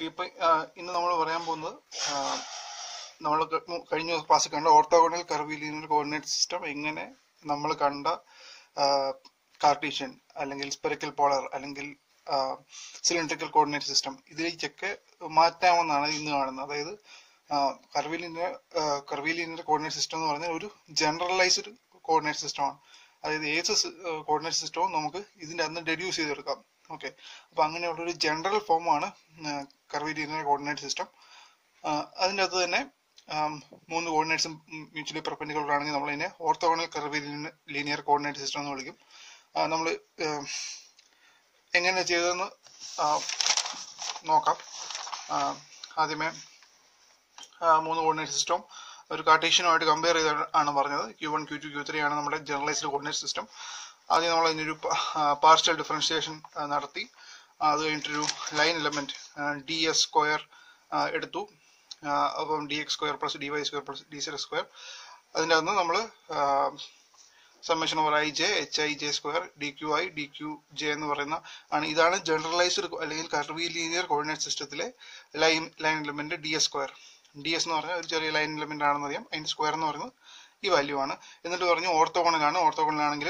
okay ഇപ്പൊ ആ, ഇന്ന് നമ്മൾ പറയാൻ പോകുന്നത് നമ്മൾ കഴിഞ്ഞ ക്ലാസ്സിൽ കണ്ട ഓർത്തോഗണൽ കർവിലീനിയർ കോർഡിനേറ്റ് സിസ്റ്റം എങ്ങനെ നമ്മൾ കണ്ട കാർട്ടീഷ്യൻ അല്ലെങ്കിൽ സ്പെറിക്കൽ പോളർ അല്ലെങ്കിൽ സിലിണ്ടറിക്കൽ കോർഡിനേറ്റ് സിസ്റ്റം ഇതിലേക്കൊക്കെ മാറ്റാമെന്നാണ് ഇന്ന് കാണുന്നത് അതായത് കർവിലീനിയർ കർവിലീനിയർ കോർഡിനേറ്റ് സിസ്റ്റം എന്ന് പറഞ്ഞാൽ ഒരു ജനറലൈസ്ഡ് കോർഡിനേറ്റ് സിസ്റ്റമാണ് അതായത് ഏത് കോർഡിനേറ്റ് സിസ്റ്റവും നമുക്ക് ഇതിന്റെ അന്ന് ഡെഡ്യൂസ് ചെയ്തെടുക്കാം ഓക്കെ അപ്പൊ അങ്ങനെയുള്ള ഒരു ജനറൽ ഫോമാണ് കർവിലീനിയർ കോർഡിനേറ്റ് സിസ്റ്റം അതിൻ്റെ അകത്ത് തന്നെ ആം, മൂന്ന് കോർഡിനേറ്റ്സും മ്യൂച്വലി പെർപെൻഡിക്കുലർ ആണെങ്കിൽ നമ്മൾ ഇതിനെ orthogonal curvilinear linear coordinate system എന്ന് വിളിക്കും നമ്മൾ എങ്ങനെ ചെയ്തതെന്ന് ആ, നോക്കാം ആ, ആദ്യമേ ആ, മൂന്ന് കോർഡിനേറ്റ് സിസ്റ്റം ഒരു കാർട്ടീഷ്യനുമായിട്ട് കമ്പയർ ചെയ്ത് ആണ് പറഞ്ഞത് q one q two q three ആണ് നമ്മുടെ ജനറലൈസ്ഡ് കോർഡിനേറ്റ് സിസ്റ്റം ആദ്യം നമ്മൾ അതിനൊരു പാർഷ്യൽ ഡിഫറൻഷിയേഷൻ നടത്തി അത് കഴിഞ്ഞിട്ടൊരു line element d s square എടുത്തു ആ, അപ്പം d x square plus d y square plus d z square അതിൻ്റെ അകത്ത് നമ്മൾ summation over i j h i j square d q i d q j എന്ന് പറയുന്ന ആണ് ഇതാണ് ജനറലൈസ്ഡ് അല്ലെങ്കിൽ കർവി ലീനിയർ കോർഡിനേറ്റ് സിസ്റ്റത്തിലെ line line element d s square d s എന്ന് പറഞ്ഞാൽ ഒരു ചെറിയ ലൈൻ എലമെന്റ് ആണെന്ന് അറിയാം അതിന്റെ സ്ക്വയർ എന്ന് പറയുന്നത് ഈ വാല്യൂ ആണ് എന്നിട്ട് പറഞ്ഞു ഓർത്തോഗണലാണ് ഓർത്തോഗണലാണെങ്കിൽ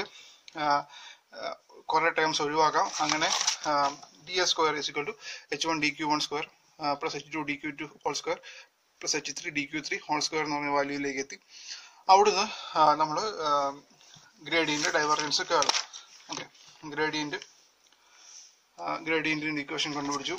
കുറെ ടേംസ് ഒഴിവാക്കാം അങ്ങനെ d s square is equal to h one d q one square plus h two d q two whole square plus h three d q three whole square എന്ന് പറഞ്ഞ വാല്യൂയിലേക്ക് എത്തി അവിടുന്ന് നമ്മൾ ഗ്രേഡിയന്റ് ഡൈവർജൻസ് കാണും okay gradient ഗ്രേഡിയന്റിന്റെ equation കണ്ടുപിടിച്ചു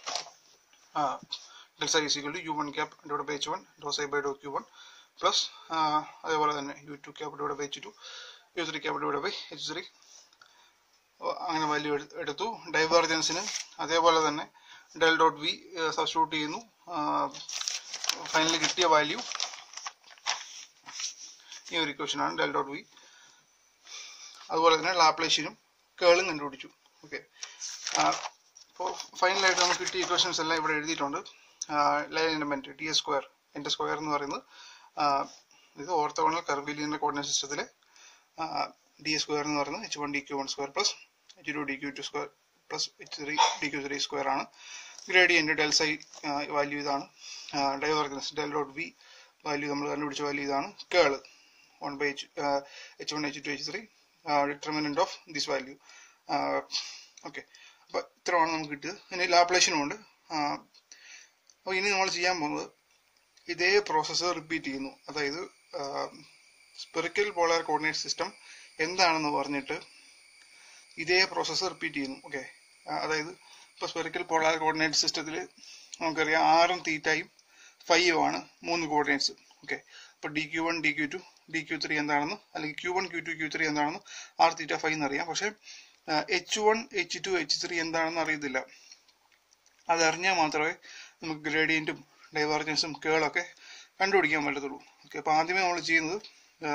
del psi equal to u one cap divide by h one doh psi by doh q one plus അതേപോലെ തന്നെ u two cap divide by h two u three cap divide by h three അങ്ങനെ value എടുത്തു ഡൈവേർജൻസിന് അതേപോലെ തന്നെ del dot v substitute ചെയ്യുന്നു finally കിട്ടിയ value ഈ ഒരു ഇക്വേഷൻ ആണ് ഡെൽ ഡോട്ട് വി അതുപോലെ തന്നെ ലാപ്ലേഷ്യനും കേളും കണ്ടുപിടിച്ചു ഓക്കെ അപ്പോൾ ഫൈനലായിട്ട് നമുക്ക് കിട്ടിയ ഇക്വേഷൻസ് എല്ലാം ഇവിടെ എഴുതിയിട്ടുണ്ട് line element d s square എൻ്റെ സ്ക്വയർ എന്ന് പറയുന്നത് ആ, ഇത് ഓർത്തോഗണൽ കർവിലിയർ കോർഡിനേറ്റ് സിസ്റ്റത്തിലെ ഡി എസ് സ്ക്വയർ എന്ന് പറയുന്നത് h one d q one square plus h two d q two square plus h three d q three square ആണ് gradient del psi value ഇതാണ് divergence del dot v value നമ്മൾ കണ്ടുപിടിച്ച value ഇതാണ് curl one by h h one h two h three determinant of this value okay അപ്പോൾ ഇത്രയാണ് നമുക്ക് കിട്ടിയത് ഇനി ലാപ്ലേഷനും ഉണ്ട് അപ്പോൾ ഇനി നമ്മൾ ചെയ്യാൻ പോകുന്നത് ഇതേ പ്രോസസ്സ് റിപ്പീറ്റ് ചെയ്യുന്നു അതായത് സ്പെറിക്കൽ പോളാർ കോർഡിനേറ്റ് സിസ്റ്റം എന്താണെന്ന് പറഞ്ഞിട്ട് ഇതേ പ്രോസസ്സ് റിപ്പീറ്റ് ചെയ്യുന്നു ഓക്കെ അതായത് ഇപ്പോൾ സ്പെറിക്കൽ പോളാർ കോർഡിനേറ്റ് സിസ്റ്റത്തിൽ നമുക്കറിയാം ആറും തീറ്റയും ഫൈവും ആണ് മൂന്ന് കോർഡിനേറ്റ്സ് ഓക്കെ അപ്പോൾ d q one d q two d q three എന്താണെന്ന് അല്ലെങ്കിൽ q one q two q three എന്താണെന്ന് ആർ തീറ്റ ഫൈവ് എന്നറിയാം പക്ഷേ h one h two h three എന്താണെന്ന് അറിയത്തില്ല അതറിഞ്ഞാൽ മാത്രമേ നമുക്ക് ഗ്രേഡിയൻറ്റും ഡൈവർജൻസും കേളൊക്കെ കണ്ടുപിടിക്കാൻ പറ്റത്തുള്ളൂ ഓക്കെ അപ്പോൾ ആദ്യമേ നമ്മൾ ചെയ്യുന്നത് ആ,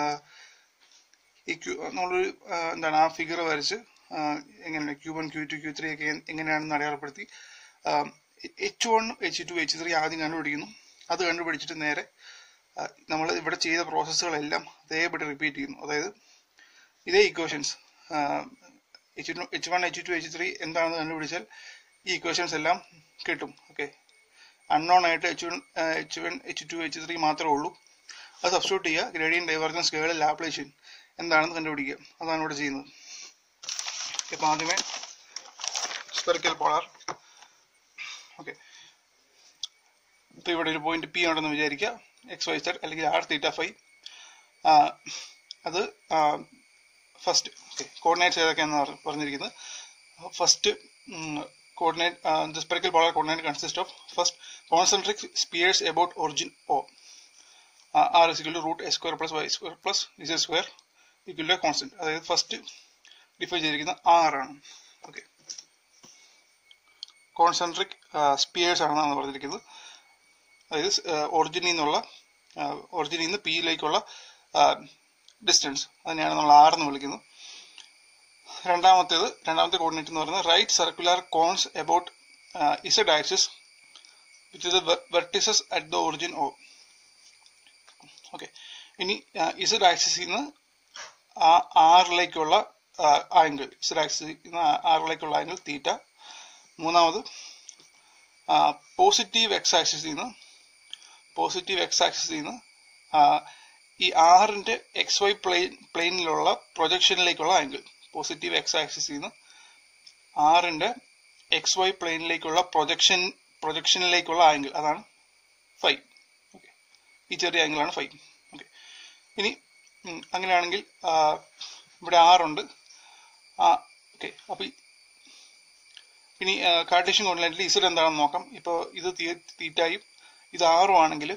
ഈ ക്യൂ നമ്മളൊരു ആ, എന്താണ് ആ ഫിഗർ വരച്ച് ആ, എങ്ങനെയാണ് q one q two q three ഒക്കെ എങ്ങനെയാണെന്ന് അടയാളപ്പെടുത്തി h one h two h three ആദ്യം കണ്ടുപിടിക്കുന്നു അത് കണ്ടുപിടിച്ചിട്ട് നേരെ നമ്മൾ ഇവിടെ ചെയ്ത പ്രോസസ്സുകളെല്ലാം അതേപടി റിപ്പീറ്റ് ചെയ്യുന്നു അതായത് ഇതേ equations h h one h two h three എന്താണെന്ന് കണ്ടുപിടിച്ചാൽ ഈ ഇക്വേഷൻസ് എല്ലാം കിട്ടും ഓക്കെ അൺനോൺ ആയിട്ട് h one h one h two h three മാത്രമേ ഉള്ളൂ അത് സബ്സ്റ്റിറ്റ്യൂട്ട് ചെയ്യുക ഗ്രേഡിയൻ ഡൈവർജൻസ് കേൾ ലാപ്ലേഷൻ എന്താണെന്ന് കണ്ടുപിടിക്കുക അതാണ് ഇവിടെ ചെയ്യുന്നത് ഇപ്പം ആദ്യമേ സ്പെറിക്കൽ പോളാർ ഓക്കെ ഇപ്പം ഇവിടെ ഒരു പോയിന്റ് പി ഉണ്ടെന്ന് വിചാരിക്കുക എക്സ് വൈ സെഡ് അല്ലെങ്കിൽ ആർ തീറ്റ ഫൈവ് അത് ഫസ്റ്റ് കോർഡിനേറ്റ്സ് ഏതൊക്കെയാണെന്ന് പറ- പറഞ്ഞിരിക്കുന്നത് first coordinate the spherical polar coordinate consist of first concentric spheres about origin o r is equal to root a square plus y square plus is square equal to constant അതായത് first define ചെയ്തിരിക്കുന്ന r ആണ് okay concentric spheres ആണെന്നാണ് പറഞ്ഞിരിക്കുന്നത് അതായത് ഒറിജിനിൽ നിന്നുള്ള ഒറിജിനിൽ നിന്ന് പിയിലേക്കുള്ള ഡിസ്റ്റൻസ് അതിനെയാണ് നമ്മൾ ആർ എന്ന് വിളിക്കുന്നത് രണ്ടാമത്തേത് രണ്ടാമത്തെ കോർഡിനേറ്റ് എന്ന് പറയുന്നത് right circular cones about z axis which the vertices at the origin o okay ഇനി ഇസഡ് ആക്സിസിൽ നിന്ന് ആ ആറിലേക്കുള്ള ആംഗിൾ ഇസഡ് ആക്സിസിൽ നിന്ന് ആറിലേക്കുള്ള ആംഗിൾ തീറ്റ മൂന്നാമത് പോസിറ്റീവ് എക്സ് ആക്സിസിൽ നിന്ന് പോസിറ്റീവ് എക്സ് ആക്സിസിൽ നിന്ന് ആ, ഈ ആറിന്റെ എക്സ് വൈ പ്ലെയിൻ പ്ലെയിനിലുള്ള പ്രൊജക്ഷനിലേക്കുള്ള ആംഗിൾ പോസിറ്റീവ് എക്സ് ആക്സിസിൽ നിന്ന് ആറിന്റെ എക്സ് വൈ പ്ലെയിനിലേക്കുള്ള പ്രൊജക്ഷൻ പ്രൊജക്ഷനിലേക്കുള്ള ആംഗിൾ അതാണ് ഫൈവ് ഓക്കെ ഈ ചെറിയ ആംഗിളാണ് ഫൈവ് ഓക്കെ ഇനി ഉം, അങ്ങനെയാണെങ്കിൽ ആ, ഇവിടെ ആറുണ്ട് ആ ഓക്കെ അപ്പൊ ഈ- ഇനി കാർട്ടീഷ്യൻ കോർഡിനേറ്റിൽ ഇസഡ് എന്താണെന്ന് നോക്കാം ഇപ്പോൾ ഇത് തീ- തീറ്റായും ഇത് ആറും ആണെങ്കിൽ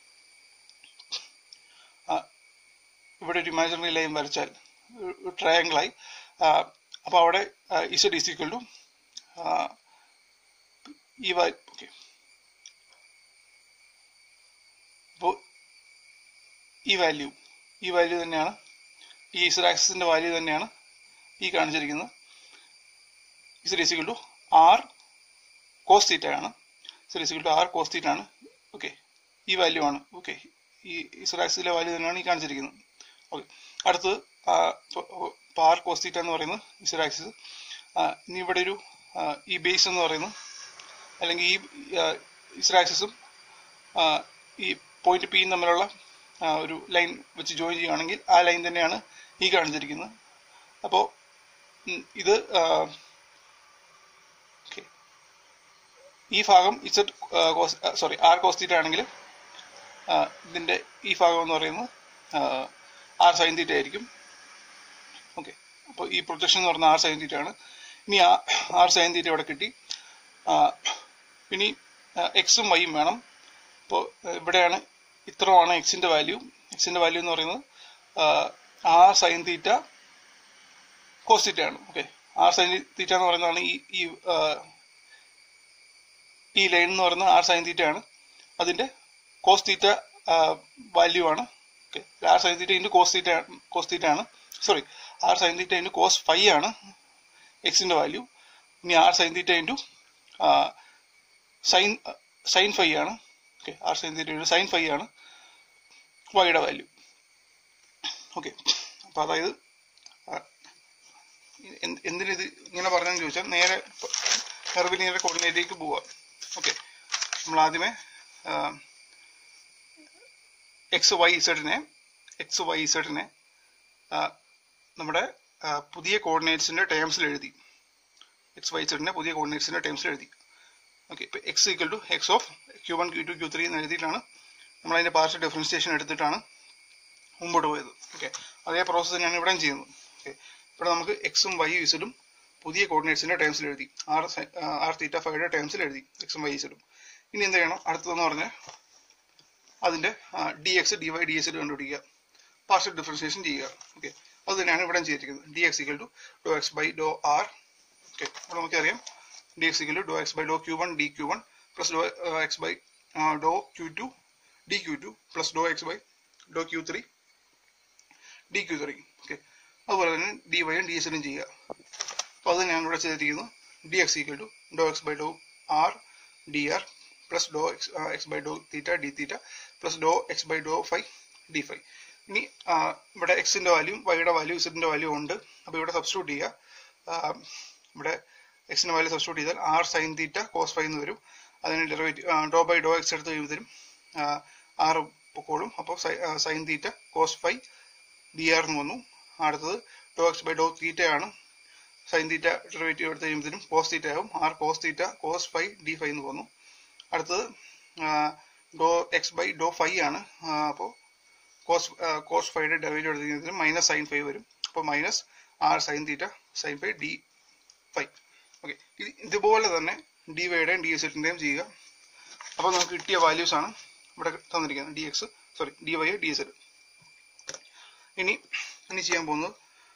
ഇവിടെ ഒരു ഇമാജിനറി ലൈൻ വരച്ചാൽ ട്രയാങ്കിളായി അപ്പോൾ അവിടെ ഇസഡ് ഈസ് ഈക്വൽ ടു ഈ വാ ഓക്കെ അപ്പോൾ ഈ വാല്യൂ ഈ വാല്യൂ തന്നെയാണ് ഈ ഇസഡ് ആക്സിസിന്റെ വാല്യൂ തന്നെയാണ് ഈ കാണിച്ചിരിക്കുന്നത് z is equal to r cos theta ആണ് z is equal to r cos theta ആണ് ഓക്കെ ഈ വാല്യൂ ആണ് ഓക്കെ ഈ ഇസഡ് ആക്സിസിലെ വാല്യൂ തന്നെയാണ് ഈ കാണിച്ചിരിക്കുന്നത് ഓക്കെ അടുത്തത് ഇപ്പോൾ ആർ കോസ് തീറ്റ എന്ന് പറയുന്നത് ഇസഡ് ആക്സിസ് ഇനി ഇവിടെ ഒരു ആ, ഈ ബേസ് എന്ന് പറയുന്നത് അല്ലെങ്കിൽ ഈ ഇസഡ് ആക്സിസും ഈ പോയിന്റ് പിയും തമ്മിലുള്ള ആ, ഒരു ലൈൻ വെച്ച് ജോയിൻ ചെയ്യുകയാണെങ്കിൽ ആ ലൈൻ തന്നെയാണ് ഈ കാണിച്ചിരിക്കുന്നത് അപ്പോൾ ഇത് ഓക്കെ ഈ ഭാഗം ഇസഡ് സോറി ആർ കോസ്റ്റീറ്റ ആണെങ്കിൽ ആ, ഇതിന്റെ ഈ ഭാഗം എന്ന് പറയുന്നത് ആർ സൈൻ തീറ്റ ആയിരിക്കും ഓക്കെ അപ്പോൾ ഈ പ്രൊജക്ഷൻ എന്ന് പറയുന്നത് ആർ സൈൻ തീറ്റ ആണ് ഇനി ആർ സൈൻ തീറ്റ ഇവിടെ കിട്ടി ആ, ഇനി എക്സും വൈയും വേണം അപ്പോൾ ഇവിടെയാണ് ഇത്രയാണ് എക്സിന്റെ വാല്യൂ എക്സിന്റെ വാല്യൂ എന്ന് പറയുന്നത് r sine theta cos theta ആണ് ഓക്കെ ആർ സൈൻ തീറ്റ എന്ന് പറയുന്നതാണ് ഈ ഈ ആ, ഈ ലൈൻ എന്ന് പറയുന്നത് ആർ സൈൻ തീറ്റ ആണ് അതിന്റെ കോസ് തീറ്റ വാല്യൂ ആണ് okay r sine theta into cos theta cos theta ആണ് sorry r sine theta into cos phi ആണ് എക്സിന്റെ വാല്യൂ ഇനി r sine theta into sine sine phi ആണ് okay r sine theta into sine phi ആണ് വൈയുടെ value okay അപ്പോൾ അതായത് ആ, എന്ത്- എന്തിനിത് ഇങ്ങനെ പറഞ്ഞെന്ന് ചോദിച്ചാൽ നേരെ കർവിലിനിയർ കോർഡിനേറ്റിലേക്ക് പോവാം ഓക്കെ നമ്മൾ ആദ്യമേ എക്സ് വൈ ഇസഡിനെ എക്സ് വൈ ഇസഡിനെ നമ്മുടെ ആ, പുതിയ കോർഡിനേറ്റ്സിന്റെ ടേംസിൽ എഴുതി എക്സ് വൈ ഇസഡിനെ പുതിയ കോർഡിനേറ്റ്സിന്റെ ടേംസിൽ എഴുതി ഓക്കെ ഇപ്പൊ x equal to x of q one q two q three എന്ന് എഴുതിയിട്ടാണ് നമ്മൾ അതിന്റെ പാർഷ്യൽ ഡിഫറൻസിയേഷൻ എടുത്തിട്ടാണ് മുമ്പോട്ട് പോയത് ഓക്കെ അതേ പ്രോസസ്സ് തന്നെയാണ് ഇവിടെയും ചെയ്യുന്നത് ഓക്കെ ഇവിടെ നമുക്ക് എക്സും വൈയും ഇസഡും പുതിയ കോർഡിനേറ്റ്സിന്റെ ടേംസിൽ എഴുതി ആർ ആർ തീറ്റ ഫൈയുടെ ടേംസിൽ എഴുതി എക്സും വൈ ഇസഡും ഇനി എന്ത് ചെയ്യണം അടുത്തതെന്ന് പറഞ്ഞാൽ അതിന്റെ d x d y d s കണ്ടുപിടിക്കുക പാർഷ്യൽ ഡിഫറൻസിയേഷൻ ചെയ്യുക ഓക്കെ അത് തന്നെയാണ് ഇവിടെ ചെയ്തിരിക്കുന്നത് d x equal to doh x by doh r okay ഇവിടെ നമുക്കറിയാം d x equal to doh x by doh q one d q one plus doh x by doh q two d q two plus doh x by doh q three d q three okay അതുപോലെ തന്നെ D വൈയും D എസിനും ചെയ്യുക അപ്പോൾ അത് ഞാൻ ഇവിടെ ചെയ്തിരിക്കുന്നത് d x equal to doh x by doh r d r plus doh x x by doh theta d theta plus doh x by doh phi d phi ഇനി ആ, ഇവിടെ എക്സിന്റെ വാല്യൂ വൈയുടെ വാല്യൂ ഇസഡിന്റെ വാല്യൂ ഉണ്ട് അപ്പോൾ ഇവിടെ substitute ചെയ്യുക ആ, ഇവിടെ എക്സിന്റെ വാല്യൂ സബ്സ്റ്റിറ്റ്യൂട്ട് ചെയ്താൽ r sine theta cos phi എന്ന് വരും അതിന് derivative doh by doh x എടുത്ത് കഴിയുമ്പോഴത്തേനും ആർ പൊക്കോളും അപ്പോൾ sine theta cos phi d r എന്ന് വന്നു അടുത്തത് ഡോ എക്സ് ബൈ ഡോ തീറ്റ ആണ് സൈൻ തീറ്റ ഡെറിവേറ്റീവ് എടുത്ത് കഴിയുമ്പോഴത്തേനും കോസ് തീറ്റ ആവും r cos theta cos phi d phi എന്ന് വന്നു അടുത്തത് doh x by doh phi ആണ് അപ്പോൾ കോസ് കോസ് ഫൈയുടെ ഡെറിവേറ്റീവ് എടുത്ത് കഴിയുമ്പോഴത്തേനും മൈനസ് സൈൻ ഫൈവ് വരും അപ്പോൾ minus r sine theta sine phi d phi okay ഇതുപോലെ തന്നെ ഡി വൈയുടെയും ഡി എസിൻ്റെയും ചെയ്യുക അപ്പോൾ നമുക്ക് കിട്ടിയ വാല്യൂസ് ആണ് ഇവിടെ തന്നിരിക്കുന്നത് d x sorry d y d s ഇനി ഇനി ചെയ്യാൻ പോകുന്നത്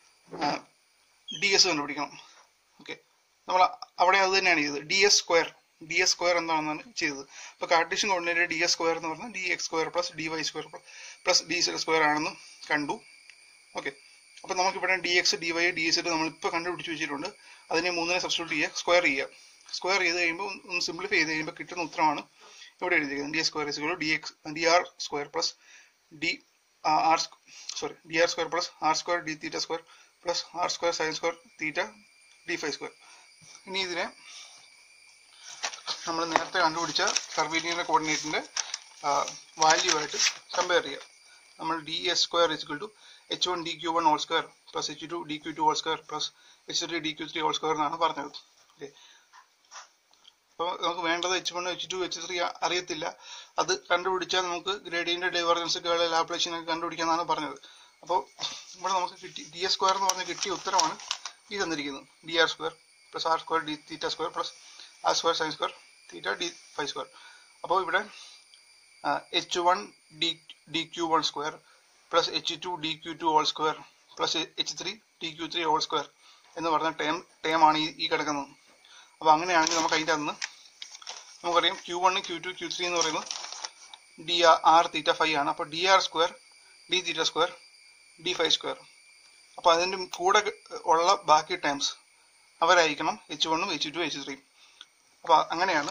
ഡി എസ് കണ്ടുപിടിക്കണം ഓക്കെ നമ്മൾ അവിടെ അത് തന്നെയാണ് ചെയ്തത് d s square d s square എന്താണെന്നാണ് ചെയ്തത് അപ്പോൾ Cartesian coordinate d s square എന്ന് പറഞ്ഞാൽ d x square plus d y square plus d z square ആണെന്ന് കണ്ടു ഓക്കെ അപ്പോൾ നമുക്കിവിടെ d x d y d z നമ്മളിപ്പോൾ കണ്ടുപിടിച്ച് വെച്ചിട്ടുണ്ട് അതിനെ മൂന്നിനെ സബ്സ്റ്റിറ്റ്യൂട്ട് ചെയ്യുക സ്ക്വയർ ചെയ്യുക സ്ക്വയർ ചെയ്ത് കഴിയുമ്പോൾ ഒന്ന് സിംപ്ലിഫൈ ചെയ്ത് കഴിയുമ്പോൾ കിട്ടുന്ന ഉത്തരമാണ് ഇവിടെ എഴുതിയിരിക്കുന്നത് d s square is d x d r square plus d r sorry d r square plus r square d theta square plus r square sine square theta d phi square ഇനി ഇതിനെ നമ്മൾ നേരത്തെ കണ്ടുപിടിച്ച കർവീലിയൻ്റെ കോർഡിനേറ്റിൻ്റെ value ആയിട്ട് compare ചെയ്യുക നമ്മൾ d s square is equal to h one d q one whole square plus h two d q two whole square plus h three d q three whole square എന്നാണ് പറഞ്ഞത് ഓക്കെ അപ്പോൾ നമുക്ക് വേണ്ടത് h one h two h three അറിയത്തില്ല അത് കണ്ടുപിടിച്ചാൽ നമുക്ക് ഗ്രേഡിയൻ്റെ divergence കേള ലാപ്ലേഷൻ ഒക്കെ കണ്ടുപിടിക്കാന്നാണ് പറഞ്ഞത് അപ്പോൾ ഇവിടെ നമുക്ക് കിട്ടി ഡി എസ് സ്ക്വയർ എന്ന് പറഞ്ഞ് കിട്ടിയ ഉത്തരമാണ് ഈ തന്നിരിക്കുന്നത് d r square plus r square d theta square plus r square sine square theta d phi square അപ്പോൾ ഇവിടെ h one d d q one square plus h two d q two whole square plus h three d q three whole square എന്ന് പറഞ്ഞ term term ആണ് ഈ ഈ കിടക്കുന്നത് അപ്പോൾ അങ്ങനെയാണെങ്കിൽ നമുക്ക് അതിൻ്റെ അന്ന് നമുക്കറിയാം q one q two q three എന്ന് പറയുന്നത് ഡി ആർ തീറ്റ ഫൈവ് ആണ് അപ്പോൾ d r square d theta square d phi square അപ്പോൾ അതിൻ്റെ കൂടെ ഉള്ള ബാക്കി ടൈംസ് അവരായിരിക്കണം എച്ച് വണ്ണും എച്ച് ടു എച്ച് ത്രീ അപ്പോൾ അങ്ങനെയാണ്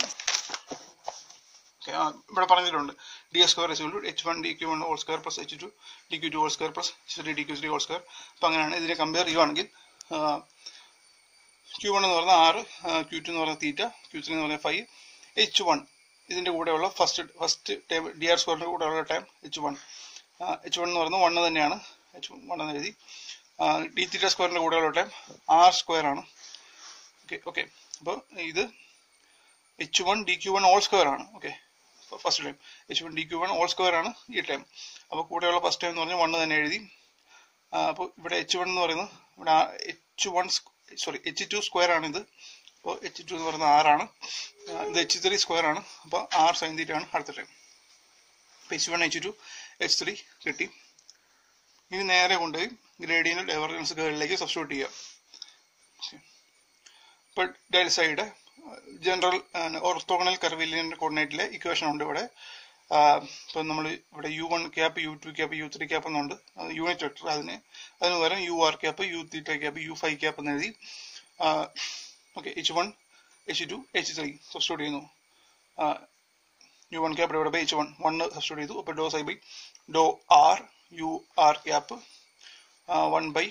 ഇവിടെ പറഞ്ഞിട്ടുണ്ട് d s square s h one d q one whole square plus h two d q two whole square plus h three d q three whole square അപ്പോൾ അങ്ങനെയാണ് ഇതിനെ compare ചെയ്യുവാണെങ്കിൽ Q one എന്ന് പറഞ്ഞാൽ ആറ് ക്യൂ ടു എന്ന് പറഞ്ഞാൽ തീറ്റ Q three എന്ന് പറഞ്ഞാൽ ഫൈവ് എച്ച് വൺ ഇതിൻ്റെ കൂടെയുള്ള first first time d r സ്ക്വയറിൻ്റെ കൂടെയുള്ള time h one h one എന്ന് പറയുന്നത് വണ്ണ് തന്നെയാണ് എച്ച് വൺ എന്ന് എഴുതി ഡി തീറ്റ സ്ക്വയറിൻ്റെ കൂടെയുള്ള ടൈം ആർ സ്ക്വയർ ആണ് ഓക്കെ ഓക്കെ അപ്പോൾ ഇത് h one d q one all square ആണ് okay first time h one d q one all square ആണ് ഈ ടൈം അപ്പോൾ കൂടെയുള്ള ഫസ്റ്റ് ടൈം എന്ന് പറഞ്ഞാൽ വണ്ണ് തന്നെ എഴുതി അപ്പോൾ ഇവിടെ എച്ച് വൺ എന്ന് പറയുന്നത് ഇവിടെ h one sorry h two square ആണ് ഇത് അപ്പോൾ എച്ച് ടു എന്ന് പറയുന്നത് ആറാണ് ഇത് എച്ച് ത്രീ സ്ക്വയർ ആണ് അപ്പോൾ ആർ സൈൻ തീറ്റ ആണ് അടുത്ത ടൈം അപ്പോൾ h one h two h three കിട്ടി ഇനി നേരെ കൊണ്ടുപോയി ഗ്രേഡിയൻ്റ് ഡൈവർജൻസ് കേളിലേക്ക് സബ്സ്റ്റിറ്റ്യൂട്ട് ചെയ്യാം ഇപ്പോൾ del side general orthogonal curvilinear കോർഡിനേറ്റിലെ ഇക്വേഷൻ ഉണ്ട് ഇവിടെ ഇപ്പം നമ്മൾ ഇവിടെ u one cap u two cap u three cap എന്നുണ്ട് അത് യൂണിറ്റ് വെക്ടർ അതിന് അതിന് പകരം u r cap u theta cap u five cap എന്ന് എഴുതി okay h one h two h three substitute ചെയ്യുന്നു യു വൺ ക്യാപ്പ് ഇവിടെ by h one one substitute ചെയ്തു അപ്പോൾ doh psi by doh r u r cap one by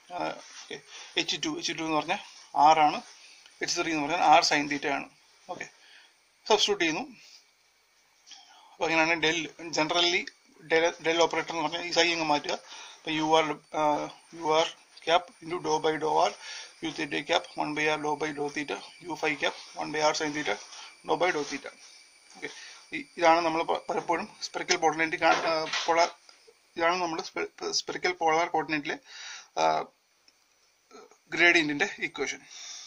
h two h two എന്ന് പറഞ്ഞാൽ ആറാണ് H three എന്ന് പറഞ്ഞാൽ R sine theta ആണ് ഓക്കെ സബ്സ്റ്റിറ്റ്യൂട്ട് ചെയ്യുന്നു അപ്പോൾ അങ്ങനെയാണ് del generally del del operator എന്ന് പറഞ്ഞാൽ ഈ സൈ അങ്ങ് മാറ്റുക അപ്പോൾ u r u r cap into doh by doh r u theta cap one by r doh by doh theta u five cap one by r sine theta doh by doh theta okay ഇതാണ് നമ്മൾ പലപ്പോഴും spherical coordinate polar ഇതാണ് നമ്മൾ spherical polar കോർഡിനേറ്റിലെ ഗ്രേഡിയൻറ്റിൻ്റെ equation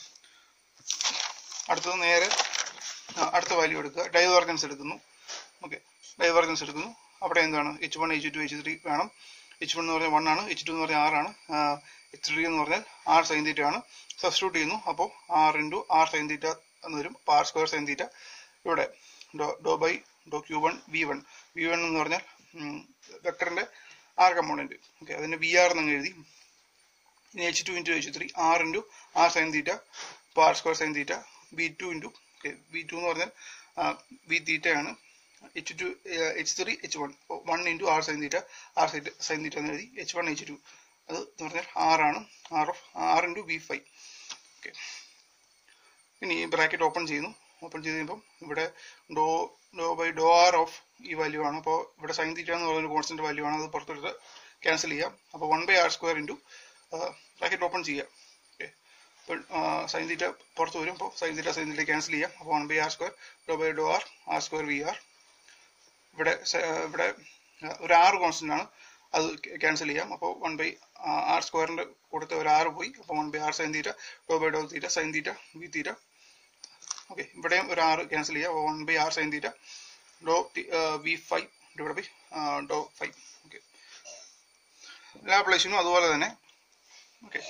അടുത്തത് നേരെ അടുത്ത വാല്യൂ എടുക്കുക ഡൈവർജൻസ് എടുക്കുന്നു ഓക്കെ ഡൈവർജൻസ് എടുക്കുന്നു അവിടെ എന്താണ് h one h two h three വേണം എച്ച് വൺ എന്ന് പറഞ്ഞാൽ വൺ ആണ് എച്ച് ടു എന്ന് പറഞ്ഞാൽ ആറാണ് എച്ച് ത്രീ എന്ന് പറഞ്ഞാൽ ആർ സൈൻ തീറ്റ ആണ് സബ്സ്റ്റിറ്റ്യൂട്ട് ചെയ്യുന്നു അപ്പോൾ r into r sine theta എന്ന് വരും അപ്പോൾ ആർ സ്ക്വയർ സൈൻ തീറ്റ ഇവിടെ doh doh by doh q one v one v one എന്ന് പറഞ്ഞാൽ വെക്ടറിൻ്റെ ആർ കമ്പോണൻറ്റ് ഓക്കെ അതിന് വി ആർ എന്നങ്ങ് എഴുതി ഇനി h two into h three r into r sine theta അപ്പോൾ r square sine theta v two into okay v two എന്ന് പറഞ്ഞാൽ വി തീറ്റ ആണ് h two h three h one one into r sine theta r sine sine theta എന്ന് എഴുതി H one h to അത് എന്ന് പറഞ്ഞാൽ ആറാണ് r of r into v five okay ഇനി ഈ ബ്രാക്കറ്റ് ഓപ്പൺ ചെയ്യുന്നു ഓപ്പൺ ചെയ്ത് കഴിയുമ്പം ഇവിടെ doh doh by doh r of ഈ വാല്യൂ ആണ് അപ്പോൾ ഇവിടെ സൈൻ തീറ്റ എന്ന് പറയുന്ന കോൺസ്റ്റന്റ് വാല്യൂ ആണ് അത് പുറത്തെടുത്ത് ക്യാൻസൽ ചെയ്യാം അപ്പോൾ one by r square into bracket open ചെയ്യാം ഓക്കെ അപ്പോൾ സൈൻ തീറ്റ പുറത്ത് വരും അപ്പോൾ sine theta sine theta cancel ചെയ്യാം അപ്പോൾ one by r square doh by doh r r square v r ഇവിടെ ഇവിടെ ഒരു ആറ് കോൺസ്റ്റന്റ് ആണ് അത് ക്യാൻസൽ ചെയ്യാം അപ്പോൾ വൺ ബൈ ആർ സ്ക്വയറിന്റെ കൊടുത്ത ഒരു ആറ് പോയി അപ്പോൾ one by r sine theta doh by doh theta sine theta v theta okay ഇവിടെയും ഒരു ആറ് ക്യാൻസൽ ചെയ്യാം അപ്പോൾ one by r sine theta doh v five divide by doh five okay ലാപ്ലേഷനും അതുപോലെ തന്നെ okay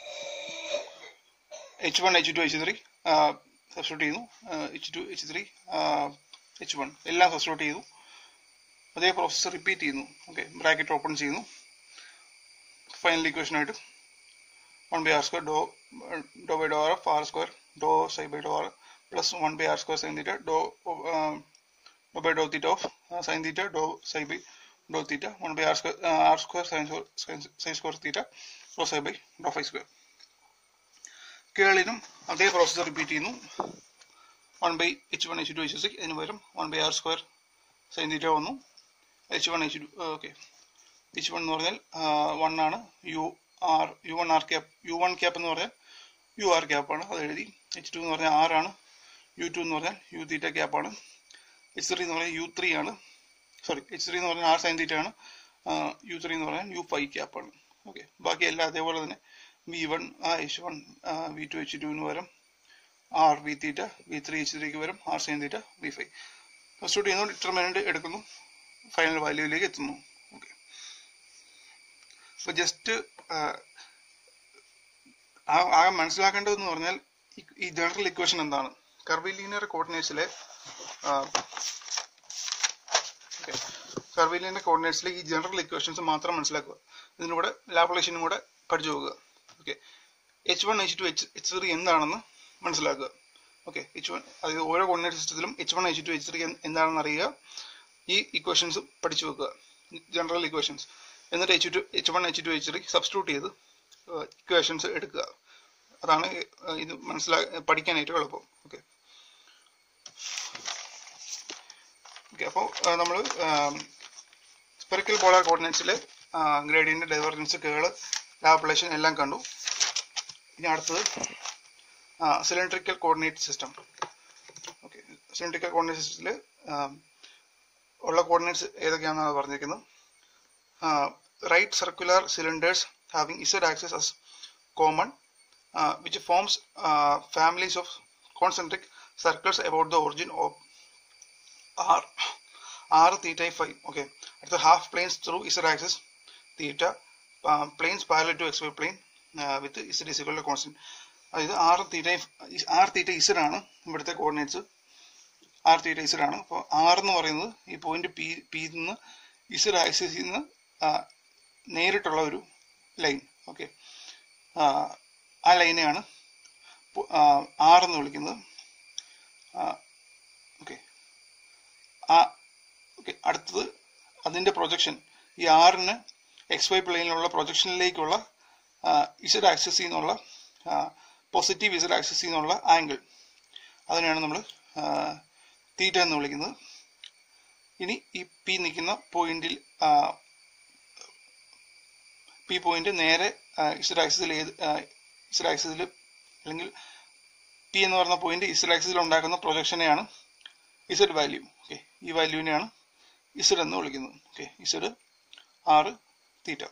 h one h two h three substitute ചെയ്യുന്നു h two h three h one എല്ലാം substitute ചെയ്തു അതേ പ്രോസസ്സ് റിപ്പീറ്റ് ചെയ്യുന്നു ഓക്കെ ബ്രാക്കറ്റ് ഓപ്പൺ ചെയ്യുന്നു final ഇക്വേഷനായിട്ട് one by r square doh doh by doh r f r square doh psi by doh r plus one by r square sine theta doh doh by doh theta of sine theta doh psi by doh theta one by r square r square sine sine square theta doh psi by doh five square കേളിനും അതേ process repeat ചെയ്യുന്നു one by h one h two h three അതിന് പകരം one by r square sine theta വന്നു h one h two okay h one എന്ന് പറഞ്ഞാൽ one ആണ് u r u one r cap u one cap എന്ന് പറഞ്ഞാൽ you are ക്യാപ്പാണ് അത് എഴുതി എച്ച് ടു എന്ന് പറഞ്ഞാൽ ആർ ആണ് യു ടു എന്ന് പറഞ്ഞാൽ യു തീറ്റ ക്യാപ്പാണ് എച്ച് ത്രീ എന്ന് പറഞ്ഞാൽ യു ത്രീ ആണ് സോറി എച്ച് ത്രീ എന്ന് പറഞ്ഞാൽ ആർ സൈൻ തീറ്റ ആണ് യു ത്രീ എന്ന് പറഞ്ഞാൽ യു ഫൈവ് ക്യാപ്പാണ് ഓക്കെ ബാക്കി എല്ലാം അതേപോലെ തന്നെ v one h one v two h ടുവിന് പകരം r v theta v three h ത്രീക്ക് പകരം r sine theta v five substitute ചെയ്യുന്നു ഡിറ്റർമിനന്റ് എടുക്കുന്നു ഫൈനൽ വാല്യൂവിലേക്ക് എത്തുന്നു ഓക്കെ അപ്പോൾ ജസ്റ്റ് ആകെ മനസ്സിലാക്കേണ്ടതെന്ന് പറഞ്ഞാൽ ഈ- ഈ ജനറൽ ഇക്വേഷൻ എന്താണ് കർവിലീനിയർ കോർഡിനേറ്റ്സിലെ കർവിലീനിയർ കോർഡിനേറ്റ്സിലെ ഈ ജനറൽ ഇക്വേഷൻസ് മാത്രം മനസ്സിലാക്കുക ഇതിലൂടെ ലാപ്ലേഷനും കൂടെ പഠിച്ചു പോകുക okay h one h two h h three എന്താണെന്ന് മനസ്സിലാക്കുക ഓക്കെ എച്ച് വൺ അതായത് ഓരോ കോർഡിനേറ്റ് സിസ്റ്റത്തിലും h one h two h three എന്താണെന്ന് അറിയുക ഈ ഇക്വേഷൻസ് പഠിച്ചു വെക്കുക ജനറൽ ഇക്വേഷൻസ് എന്നിട്ട് h two h one h two h three substitute ചെയ്ത് ഇക്വേഷൻസ് എടുക്കുക അതാണ് ഏഹ്, ഇത് മനസ്സിലാ പഠിക്കാൻ ഏറ്റവും എളുപ്പം ഓക്കെ ഓക്കെ അപ്പോൾ നമ്മൾ സ്പെറിക്കൽ പോളാർ കോർഡിനേറ്റ്സിലെ ഗ്രേഡിയൻ്റ് ഡൈവർജൻസ് കേള് ലാപ്ലേഷൻ എല്ലാം കണ്ടു ഇനി അടുത്തത് cylindrical coordinate system okay cylindrical coordinate സിസ്റ്റത്തിൽ ഉള്ള കോർഡിനേറ്റ്സ് ഏതൊക്കെയാണെന്നാണ് പറഞ്ഞിരിക്കുന്നത് right circular cylinders having z axis as common uh, which forms uh, families of concentric circles about the origin of r r theta phi okay at the half planes through z axis theta uh, planes parallel to xy plane uh, with z is equal to constant അതായത് r theta r theta z ആണ് ഇവിടുത്തെ coordinates R theta z ആണ് അപ്പോൾ R എന്ന് പറയുന്നത് ഈ point P പിയിൽ നിന്ന് ഇസഡ് ആക്സിസിൽ നിന്ന് ആ, നേരിട്ടുള്ള ഒരു ലൈൻ ഓക്കെ ആ ലൈനെയാണ് ആർ എന്ന് വിളിക്കുന്നത് ഓക്കെ ആ ഓക്കെ അടുത്തത് അതിൻ്റെ പ്രൊജക്ഷൻ ഈ ആറിന് എക്സ് വൈ പ്ലെയിനിലുള്ള പ്രൊജക്ഷനിലേക്കുള്ള ഇസഡ് ആക്സസിൽ നിന്നുള്ള പോസിറ്റീവ് ഇസഡ് ആക്സസിൽ നിന്നുള്ള ആംഗിൾ അതിനെയാണ് നമ്മൾ തീറ്റ എന്ന് വിളിക്കുന്നത് ഇനി ഈ പി നിൽക്കുന്ന പോയിന്റിൽ പി പോയിന്റ് നേരെ ഇസഡ് ആക്സിസിൽ ഏത് ഇസഡ് ആക്സിസിൽ അല്ലെങ്കിൽ പി എന്ന് പറയുന്ന പോയിന്റ് ഇസഡ് ആക്സിസിൽ ഉണ്ടാക്കുന്ന പ്രൊജക്ഷനെയാണ് ഇസഡ് വാല്യൂ ഓക്കെ ഈ വാല്യൂവിനെയാണ് ഇസഡ് എന്ന് വിളിക്കുന്നത് ഓക്കെ ഇസഡ് ആറ് തീറ്റ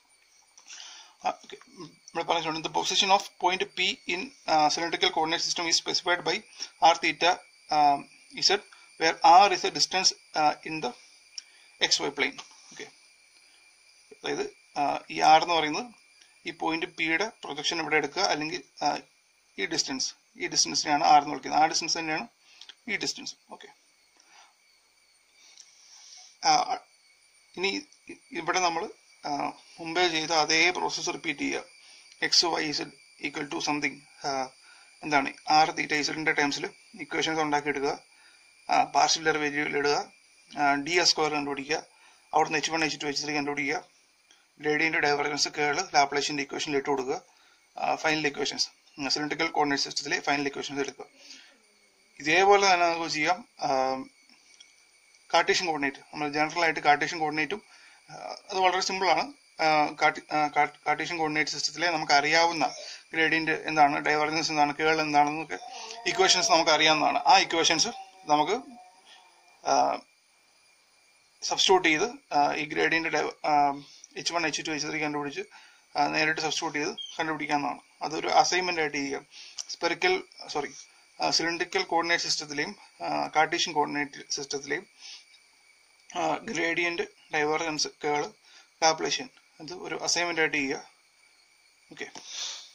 നമ്മൾ പറഞ്ഞിട്ടുണ്ട് the position of point p in cylindrical coordinate system is specified by r theta z where r is a distance in the x y plane okay അതായത് ആ, ഈ R എന്ന് പറയുന്നത് ഈ പോയിന്റ് പിയുടെ പ്രൊജക്ഷൻ ഇവിടെ എടുക്കുക അല്ലെങ്കിൽ ആ, ഈ ഡിസ്റ്റൻസ് ഈ ഡിസ്റ്റൻസിനെയാണ് ആർ എന്ന് വിളിക്കുന്നത് ആ ഡിസ്റ്റൻസ് തന്നെയാണ് ഈ ഡിസ്റ്റൻസ് ഓക്കെ ഇനി ഇ- ഇവിടെ നമ്മൾ മുമ്പേ ചെയ്ത അതേ പ്രോസസ്സ് റിപ്പീറ്റ് ചെയ്യുക x y z equal to something എന്താണ് ആർ തീറ്റ ഇസഡിന്റെ ടേംസിൽ ഇക്വേഷൻസ് ഉണ്ടാക്കി എടുക്കുക പാർഷ്യൽ ഡെറിവേറ്റീവിൽ ഇടുക ഡി എസ് സ്ക്വയർ കണ്ടുപിടിക്കുക അവിടുന്ന് h one h two h three കണ്ടുപിടിക്കുക ഗ്രേഡിയന്റ് ഡൈവർജൻസ് കേള് ലാപ്ലേഷൻ്റെ ഇക്വേഷനിൽ ഇട്ട് കൊടുക്കുക ഫൈനൽ ഇക്വേഷൻസ് സിലിണ്ടറിക്കൽ കോർഡിനേറ്റ് സിസ്റ്റത്തിലെ ഫൈനൽ ഇക്വേഷൻസ് എടുക്കുക ഇതേപോലെ തന്നെ നമുക്ക് ചെയ്യാം കാർട്ടീഷ്യൻ കോർഡിനേറ്റ് നമ്മൾ ജനറൽ ആയിട്ട് കാർട്ടീഷ്യൻ കോർഡിനേറ്റും അത് വളരെ സിമ്പിൾ ആണ് കാർട്ടീഷ്യൻ കോർഡിനേറ്റ് സിസ്റ്റത്തിലെ നമുക്ക് അറിയാവുന്ന ഗ്രേഡിയന്റ് എന്താണ് ഡൈവർജൻസ് എന്താണ് കേൾ എന്താണെന്നൊക്കെ ഇക്വേഷൻസ് നമുക്ക് അറിയാവുന്നതാണ് ആ ഇക്വേഷൻസ് നമുക്ക് സബ്സ്റ്റിറ്റ്യൂട്ട് ചെയ്ത് ആ, ഈ gradient h one h two h three കണ്ടുപിടിച്ച് ആ, നേരിട്ട് സബ്സ്റ്റിറ്റ്യൂട്ട് ചെയ്ത് കണ്ടുപിടിക്കാവുന്നതാണ് അതൊരു അസൈൻമെന്റ് ആയിട്ട് ചെയ്യുക സ്പെറിക്കൽ സോറി സിലിണ്ടറിക്കൽ കോർഡിനേറ്റ് സിസ്റ്റത്തിലെയും കാർട്ടീഷ്യൻ കോർഡിനേറ്റ് സിസ്റ്റത്തിലെയും ഗ്രേഡിയന്റ് ഡൈവർജൻസ് കേള് ലാപ്ലേഷ്യൻ അത് ഒരു അസൈൻമെന്റ് ആയിട്ട് ചെയ്യുക ഓക്കെ